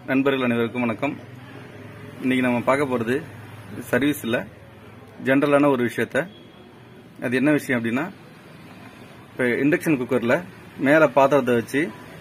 நண்பர்கள் அனைவருக்கும் வணக்கம் இன்னைக்கு நம்ம பார்க்க போகிறது சர்வீஸில் ஜென்ரலான ஒரு விஷயத்த அது என்ன விஷயம் அப்படின்னா இப்போ இண்டக்ஷன் குக்கரில் மேலே பாத்திரத்தை வச்சு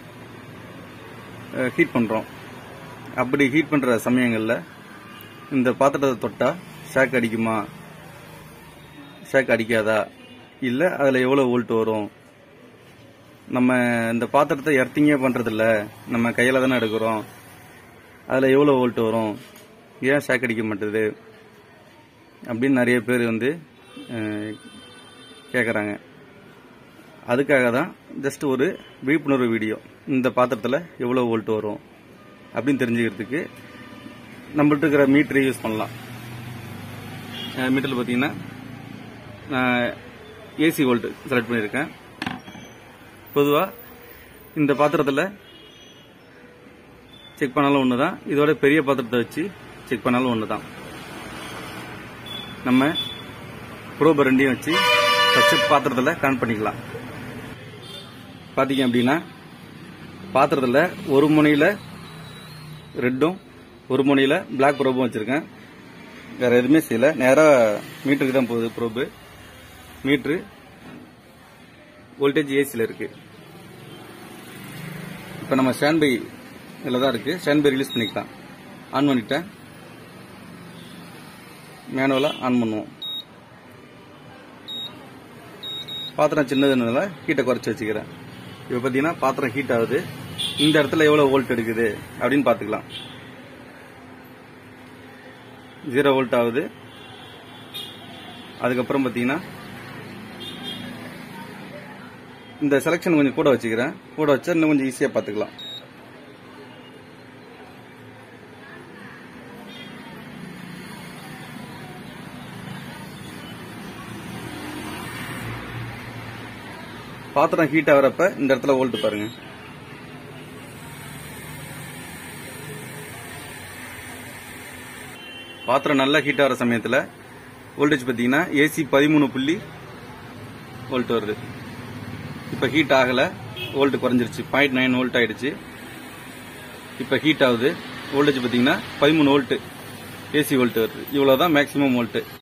ஹீட் பண்ணுறோம் அப்படி ஹீட் பண்ணுற சமயங்களில் இந்த பாத்திரத்தை தொட்டால் ஷாக் அடிக்குமா ஷாக் அடிக்காதா இல்லை அதில் எவ்வளோ வோல்ட் வரும் நம்ம இந்த பாத்திரத்தை எர்த்திங்கே பண்றதில்ல நம்ம கையில தானே எடுக்கிறோம் அதுல எவ்வளவு வோல்ட் வரும் ஏன் ஷாக் அடிக்க மாட்டுது அப்படின்னு நிறைய பேர் வந்து கேட்குறாங்க அதுக்காக தான் ஜஸ்ட் ஒரு விழிப்புணர்வு வீடியோ இந்த பாத்திரத்தில் எவ்வளோ வோல்ட் வரும் அப்படின்னு தெரிஞ்சுக்கிறதுக்கு நம்மள்ட்ட இருக்கிற மீட்டரை யூஸ் பண்ணலாம் மீட்டரில் பார்த்தீங்கன்னா நான் ஏசி வோல்ட் செலக்ட் பண்ணியிருக்கேன் பொதுவாக இந்த பாத்திரத்தில் செக் பண்ணாலும் ஒன்று தான் இதோட பெரிய பாத்திரத்தை வச்சு செக் பண்ணாலும் ஒன்று தான் நம்ம ப்ரோபர் ரெண்டையும் வச்சு ஃபஸ்ட்டு பாத்திரத்தில் கனெக்ட் பண்ணிக்கலாம் பார்த்தீங்க அப்படின்னா பாத்திரத்தில் ஒரு முனையில் ரெட்டும் ஒரு முனையில் பிளாக் ப்ரோபும் வச்சுருக்கேன் வேறு எதுவுமே செய்யல நேராக மீட்டருக்கு தான் போகுது ப்ரோபு மீட்ரு வோல்டேஜ் ஏசியில் இருக்கு இப்போ நம்ம ஸ்டாண்ட் பை இதில் தான் இருக்கு ஸ்டாண்ட் பை ரிலீஸ் பண்ணிக்கலாம் ஆன் பண்ணிட்டேன் மேனுவலாக ஆன் பண்ணுவோம் பாத்திரம் சின்னதுனால ஹீட்டை குறைச்சி வச்சுக்கிறேன் இப்போ பார்த்தீங்கன்னா பாத்திரம் ஹீட் ஆகுது இந்த இடத்துல எவ்வளோ வோல்ட் எடுக்குது அப்படின்னு பார்த்துக்கலாம் ஜீரோ வோல்ட் ஆகுது அதுக்கப்புறம் பார்த்தீங்கன்னா இந்த செலெக்ஷன் கொஞ்சம் கூட வச்சுக்கிறேன் கூட வச்சா இன்னும் கொஞ்சம் ஈஸியாக பார்த்துக்கலாம் பாத்திரம் ஹீட் ஆகிறப்ப இந்த இடத்துல வோல்ட் பாருங்க பாத்திரம் நல்லா ஹீட் ஆகிற சமயத்தில் வோல்டேஜ் பார்த்தீங்கன்னா ஏசி பதிமூணு புள்ளி வோல்ட் வருது இப்போ ஹீட் ஆகலை வோல்ட் குறைஞ்சிருச்சு பாயிண்ட் நைன் வோல்ட் ஆயிடுச்சு இப்போ ஹீட் ஆகுது வோல்டேஜ் பார்த்தீங்கன்னா பதிமூணு வோல்ட் ஏசி வோல்ட் வருது இவ்வளோ தான் மேக்ஸிமம் வோல்ட்டு